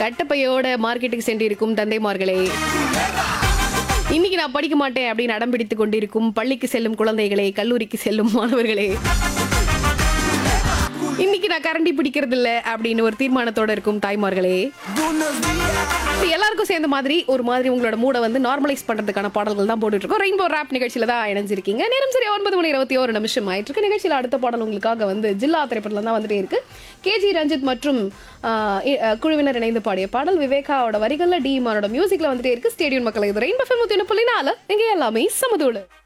கட்டப்பையோட மார்க்கெட்டுக்கு சென்றிருக்கும் தந்தைமார்களே இன்னைக்கு நான் படிக்க மாட்டேன் அப்படின்னு அடம் பிடித்துக் கொண்டிருக்கும் பள்ளிக்கு செல்லும் குழந்தைகளே கல்லூரிக்கு செல்லும் மாணவர்களே இன்னைக்கு நான் கரண்டி பிடிக்கிறது இல்ல அப்படின்னு ஒரு தீர்மானத்தோட இருக்கும் தாய்மார்களே இது எல்லாருக்கும் சேர்ந்த மாதிரி ஒரு மாதிரி உங்களோட மூட வந்து நார்மலைஸ் பண்றதுக்கான பாடல்கள் தான் போட்டுட்டு இருக்கோம் ரெயின்போ ராப் நிகழ்ச்சியில தான் இணைஞ்சிருக்கீங்க நேரம் சரி ஒன்பது மணி இருபத்தி ஒரு நிமிஷம் ஆயிட்டு இருக்கு நிகழ்ச்சியில அடுத்த பாடல் உங்களுக்காக வந்து ஜில்லா திரைப்படத்துல தான் வந்துட்டே இருக்கு கேஜி ரஞ்சித் மற்றும் ஆஹ், இ- அஹ், குழுவினர் இணைந்து பாடிய பாடல் விவேகாவோட வரிகள்ல டி மானோட மியூசிக்ல வந்துட்டே இருக்கு ஸ்டேடியம் மக்கள் இது ரெயின்போ ஃபெம் புள்ளி நாலு இங்க எல்லாமே சமதூளு